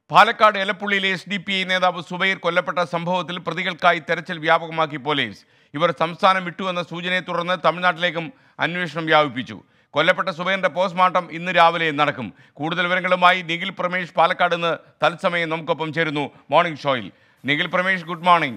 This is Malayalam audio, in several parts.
പാലക്കാട് എലപ്പുള്ളിയിലെ എസ് ഡി പി ഐ നേതാവ് സുബൈർ കൊല്ലപ്പെട്ട സംഭവത്തിൽ പ്രതികൾക്കായി തെരച്ചിൽ വ്യാപകമാക്കി പോലീസ് ഇവർ സംസ്ഥാനം വിട്ടു എന്ന സൂചനയെ തുടർന്ന് തമിഴ്നാട്ടിലേക്കും അന്വേഷണം വ്യാപിപ്പിച്ചു കൊല്ലപ്പെട്ട സുബൈറിന്റെ പോസ്റ്റ്മോർട്ടം ഇന്ന് രാവിലെ നടക്കും കൂടുതൽ വിവരങ്ങളുമായി നിഖിൽ പ്രമേഷ് പാലക്കാട് നിന്ന് തത്സമയം നമുക്കൊപ്പം ചേരുന്നു മോർണിംഗ് ഷോയിൽ നിഖിൽ പ്രമേഷ് ഗുഡ് മോർണിംഗ്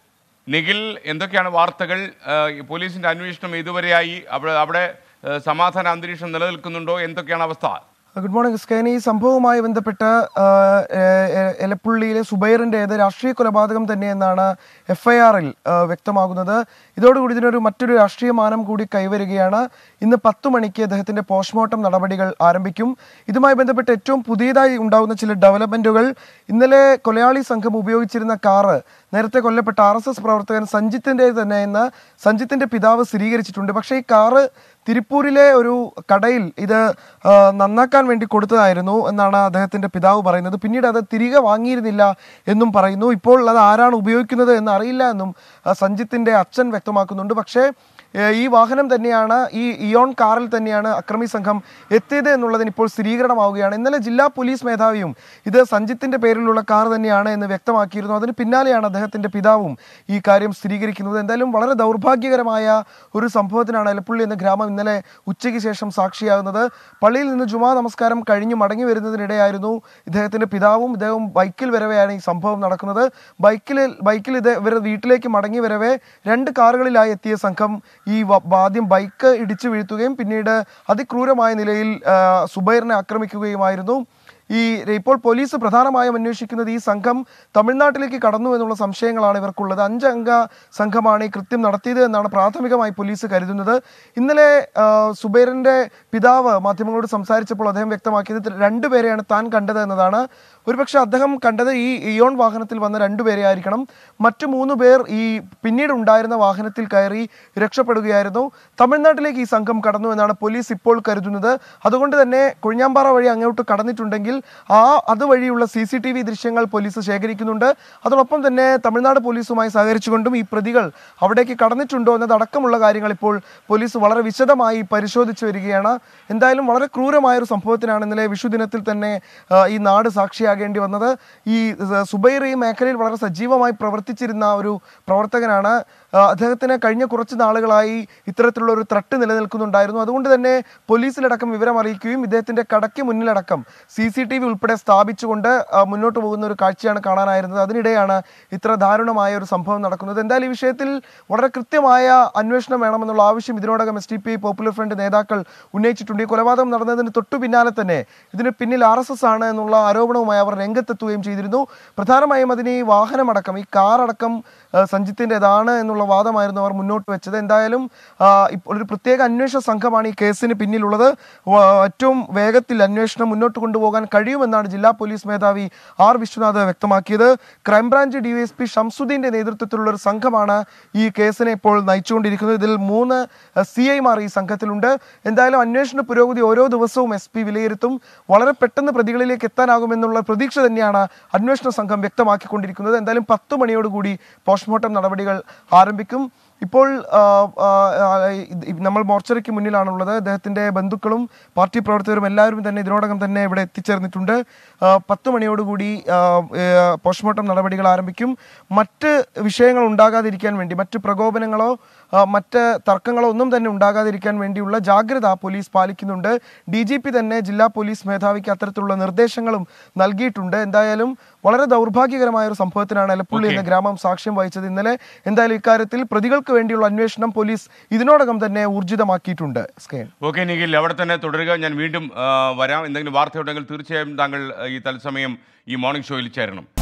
നിഖിൽ എന്തൊക്കെയാണ് വാർത്തകൾ ഏഹ്, ഈ പോലീസിന്റെ അന്വേഷണം ഇതുവരെയായി അവിടെ അവിടെ ഏഹ്, സമാധാന അന്തരീക്ഷം നിലനിൽക്കുന്നുണ്ടോ എന്തൊക്കെയാണ് അവസ്ഥ ഗുഡ് മോർണിംഗ് സ്കൈൻ ഈ സംഭവവുമായി ബന്ധപ്പെട്ട് ആ, എ- എ- എലപ്പുള്ളിയിലെ സുബൈറിൻ്റേത് രാഷ്ട്രീയ കൊലപാതകം തന്നെയെന്നാണ് എഫ് ഐ ആറിൽ വ്യക്തമാകുന്നത് ഇതോടുകൂടി ഇതിനൊരു മറ്റൊരു രാഷ്ട്രീയ മാനം കൂടി കൈവരികയാണ് ഇന്ന് പത്ത് മണിക്ക് അദ്ദേഹത്തിന്റെ പോസ്റ്റ്മോർട്ടം നടപടികൾ ആരംഭിക്കും ഇതുമായി ബന്ധപ്പെട്ട് ഏറ്റവും പുതിയതായി ഉണ്ടാകുന്ന ചില ഡെവലപ്മെന്റുകൾ ഇന്നലെ കൊലയാളി സംഘം ഉപയോഗിച്ചിരുന്ന കാറ് നേരത്തെ കൊല്ലപ്പെട്ട ആർ എസ് എസ് പ്രവർത്തകൻ സഞ്ജിത്തിന്റെ തന്നെ എന്ന് സഞ്ജിത്തിന്റെ പിതാവ് സ്ഥിരീകരിച്ചിട്ടുണ്ട് പക്ഷേ ഈ കാറ് തിരുപ്പൂരിലെ ഒരു കടയിൽ ഇത് ആ, നന്നാക്കാൻ വേണ്ടി കൊടുത്തതായിരുന്നു എന്നാണ് അദ്ദേഹത്തിന്റെ പിതാവ് പറയുന്നത് പിന്നീട് അത് തിരികെ വാങ്ങിയിരുന്നില്ല എന്നും പറയുന്നു ഇപ്പോൾ അത് ആരാണ് ഉപയോഗിക്കുന്നത് എന്ന് അറിയില്ല എന്നും ആ, സഞ്ജിത്തിന്റെ അച്ഛൻ വ്യക്തമാക്കുന്നുണ്ട് പക്ഷേ ഏ, ഈ വാഹനം തന്നെയാണ് ഈ ഇയോൺ കാറിൽ തന്നെയാണ് അക്രമി സംഘം എത്തിയത് എന്നുള്ളതിന് ഇപ്പോൾ സ്ഥിരീകരണമാവുകയാണ് ഇന്നലെ ജില്ലാ പോലീസ് മേധാവിയും ഇത് സഞ്ജിത്തിന്റെ പേരിലുള്ള കാർ തന്നെയാണ് എന്ന് വ്യക്തമാക്കിയിരുന്നു അതിന് പിന്നാലെയാണ് അദ്ദേഹത്തിന്റെ പിതാവും ഈ കാര്യം സ്ഥിരീകരിക്കുന്നത് എന്തായാലും വളരെ ദൗർഭാഗ്യകരമായ ഒരു സംഭവത്തിനാണ് എലപ്പുള്ളി എന്ന ഗ്രാമം ഇന്നലെ ഉച്ചയ്ക്ക് ശേഷം സാക്ഷിയാകുന്നത് പള്ളിയിൽ നിന്ന് ജുമാ നമസ്കാരം കഴിഞ്ഞ് മടങ്ങി വരുന്നതിനിടെയായിരുന്നു ഇദ്ദേഹത്തിന്റെ പിതാവും ഇദ്ദേഹം ബൈക്കിൽ വരവെയാണ് ഈ സംഭവം നടക്കുന്നത് ബൈക്കിൽ ബൈക്കിൽ ഇത് ഇവർ വീട്ടിലേക്ക് മടങ്ങി വരവെ രണ്ട് കാറുകളിലായി എത്തിയ സംഘം ഈ വ- ആദ്യം ബൈക്ക് ഇടിച്ചു വീഴ്ത്തുകയും പിന്നീട് അതിക്രൂരമായ നിലയിൽ ആ, സുബൈറിനെ ആക്രമിക്കുകയുമായിരുന്നു ഈ ഇപ്പോൾ പോലീസ് പ്രധാനമായും അന്വേഷിക്കുന്നത് ഈ സംഘം തമിഴ്നാട്ടിലേക്ക് കടന്നു എന്നുള്ള സംശയങ്ങളാണ് ഇവർക്കുള്ളത് അഞ്ചംഗ സംഘമാണ് ഈ കൃത്യം നടത്തിയത് എന്നാണ് പ്രാഥമികമായി പോലീസ് കരുതുന്നത് ഇന്നലെ ആ, സുബൈറിന്റെ പിതാവ് മാധ്യമങ്ങളോട് സംസാരിച്ചപ്പോൾ അദ്ദേഹം വ്യക്തമാക്കിയത് രണ്ടുപേരെയാണ് താൻ കണ്ടത് എന്നതാണ് ഒരുപക്ഷെ അദ്ദേഹം കണ്ടത് ഈ ഇയോൺ വാഹനത്തിൽ വന്ന രണ്ടുപേരെ ആയിരിക്കണം മറ്റു മൂന്ന് പേർ ഈ പിന്നീട് ഉണ്ടായിരുന്ന വാഹനത്തിൽ കയറി രക്ഷപ്പെടുകയായിരുന്നു തമിഴ്നാട്ടിലേക്ക് ഈ സംഘം കടന്നു എന്നാണ് പോലീസ് ഇപ്പോൾ കരുതുന്നത് അതുകൊണ്ട് തന്നെ കൊഴിഞ്ഞാമ്പാറ വഴി അങ്ങോട്ട് കടന്നിട്ടുണ്ടെങ്കിൽ ആ അതുവഴിയുള്ള സി സി ടി വി ദൃശ്യങ്ങൾ പോലീസ് ശേഖരിക്കുന്നുണ്ട് അതോടൊപ്പം തന്നെ തമിഴ്നാട് പോലീസുമായി സഹകരിച്ചുകൊണ്ടും ഈ പ്രതികൾ അവിടേക്ക് കടന്നിട്ടുണ്ടോ എന്നതടക്കമുള്ള കാര്യങ്ങൾ ഇപ്പോൾ പോലീസ് വളരെ വിശദമായി പരിശോധിച്ചു വരികയാണ് എന്തായാലും വളരെ ക്രൂരമായ ഒരു സംഭവത്തിനാണ് ഇന്നലെ വിഷുദിനത്തിൽ തന്നെ ആ, ഈ നാട് സാക്ഷിയാകേണ്ടി വന്നത് ഈ സ- സുബൈർ ഈ മേഖലയിൽ വളരെ സജീവമായി പ്രവർത്തിച്ചിരുന്ന ഒരു പ്രവർത്തകനാണ് ആ, അദ്ദേഹത്തിന് കഴിഞ്ഞ കുറച്ച് നാളുകളായി ഇത്തരത്തിലുള്ള ഒരു ത്രട്ട് നിലനിൽക്കുന്നുണ്ടായിരുന്നു അതുകൊണ്ട് തന്നെ പോലീസിലടക്കം വിവരം അറിയിക്കുകയും ഇദ്ദേഹത്തിന്റെ കടയ്ക്ക് മുന്നിലടക്കം സി സി ടി വി ഉൾപ്പെടെ സ്ഥാപിച്ചുകൊണ്ട് ആ, മുന്നോട്ട് പോകുന്ന ഒരു കാഴ്ചയാണ് കാണാനായിരുന്നത് അതിനിടെയാണ് ഇത്ര ദാരുണമായ ഒരു സംഭവം നടക്കുന്നത് എന്തായാലും ഈ വിഷയത്തിൽ വളരെ കൃത്യമായ അന്വേഷണം വേണമെന്നുള്ള ആവശ്യം ഇതിനോടകം S T P popular front നേതാക്കൾ ഉന്നയിച്ചിട്ടുണ്ട് ഈ കൊലപാതകം നടന്നതിന് തൊട്ടു പിന്നാലെ തന്നെ ഇതിന് പിന്നിൽ ആർ എസ് എസ് ആണ് എന്നുള്ള ആരോപണവുമായി അവർ രംഗത്തെത്തുകയും ചെയ്തിരുന്നു പ്രധാനമായും അതിന് ഈ വാഹനമടക്കം ഈ കാർ അടക്കം ആ, സഞ്ജിത്തിൻ്റെതാണ് എന്നുള്ള വാദമായിരുന്നു അവർ മുന്നോട്ട് വെച്ചത് എന്തായാലും ആ, ഇപ്പോൾ ഒരു പ്രത്യേക അന്വേഷണ സംഘമാണ് ഈ കേസിന് പിന്നിലുള്ളത് വ- ഏറ്റവും വേഗത്തിൽ അന്വേഷണം മുന്നോട്ട് കൊണ്ടുപോകാൻ കഴിയുമെന്നാണ് ജില്ലാ പോലീസ് മേധാവി ആർ വിശ്വനാഥ് വ്യക്തമാക്കിയത് ക്രൈംബ്രാഞ്ച് ഡിവൈഎസ്പി ഷംസുദ്ദീന്റെ നേതൃത്വത്തിലുള്ള ഒരു സംഘമാണ് ഈ കേസിനെ ഇപ്പോൾ നയിച്ചുകൊണ്ടിരിക്കുന്നത് ഇതിൽ മൂന്ന് സി ഐമാർ ഈ സംഘത്തിലുണ്ട് എന്തായാലും അന്വേഷണ പുരോഗതി ഓരോ ദിവസവും എസ് പി വിലയിരുത്തും വളരെ പെട്ടെന്ന് പ്രതികളിലേക്ക് എത്താനാകുമെന്നുള്ള പ്രതീക്ഷ തന്നെയാണ് അന്വേഷണ സംഘം വ്യക്തമാക്കിക്കൊണ്ടിരിക്കുന്നത് എന്തായാലും പത്ത് മണിയോടുകൂടി പോസ്റ്റ്മോർട്ടം നടപടികൾ ആരംഭിക്കും ഇപ്പോൾ ആ, ആ, ആ, ഇത് നമ്മൾ മോർച്ചറിക്ക് മുന്നിലാണുള്ളത് അദ്ദേഹത്തിന്റെ ബന്ധുക്കളും പാർട്ടി പ്രവർത്തകരും എല്ലാവരും തന്നെ ഇതിനോടകം തന്നെ ഇവിടെ എത്തിച്ചേർന്നിട്ടുണ്ട് ആ, പത്ത് മണിയോടുകൂടി ആ, ഏ, പോസ്റ്റ്മോർട്ടം നടപടികൾ ആരംഭിക്കും മറ്റ് വിഷയങ്ങൾ ഉണ്ടാകാതിരിക്കാൻ വേണ്ടി മറ്റ് പ്രകോപനങ്ങളോ ആ, മറ്റ് തർക്കങ്ങളോ ഒന്നും തന്നെ ഉണ്ടാകാതിരിക്കാൻ വേണ്ടിയുള്ള ജാഗ്രത പോലീസ് പാലിക്കുന്നുണ്ട് ഡി ജി പി തന്നെ ജില്ലാ പോലീസ് മേധാവിക്ക് അത്തരത്തിലുള്ള നിർദ്ദേശങ്ങളും നൽകിയിട്ടുണ്ട് എന്തായാലും വളരെ ദൗർഭാഗ്യകരമായ ഒരു സംഭവത്തിനാണ് എലപ്പുള്ളി എന്ന ഗ്രാമം സാക്ഷ്യം വഹിച്ചത് ഇന്നലെ എന്തായാലും ഇക്കാര്യത്തിൽ പ്രതികൾക്ക് വേണ്ടിയുള്ള അന്വേഷണം പോലീസ് ഇതിനോടകം തന്നെ ഊർജിതമാക്കിയിട്ടുണ്ട് സ്കേൻ ഓക്കെ നിഖിൽ അവിടെ തന്നെ തുടരുക ഞാൻ വീണ്ടും ആ, വരാം എന്തെങ്കിലും വാർത്തയുണ്ടെങ്കിൽ തീർച്ചയായും താങ്കൾ ആ, ഈ തത്സമയം ഈ മോർണിംഗ് ഷോയിൽ ചേരണം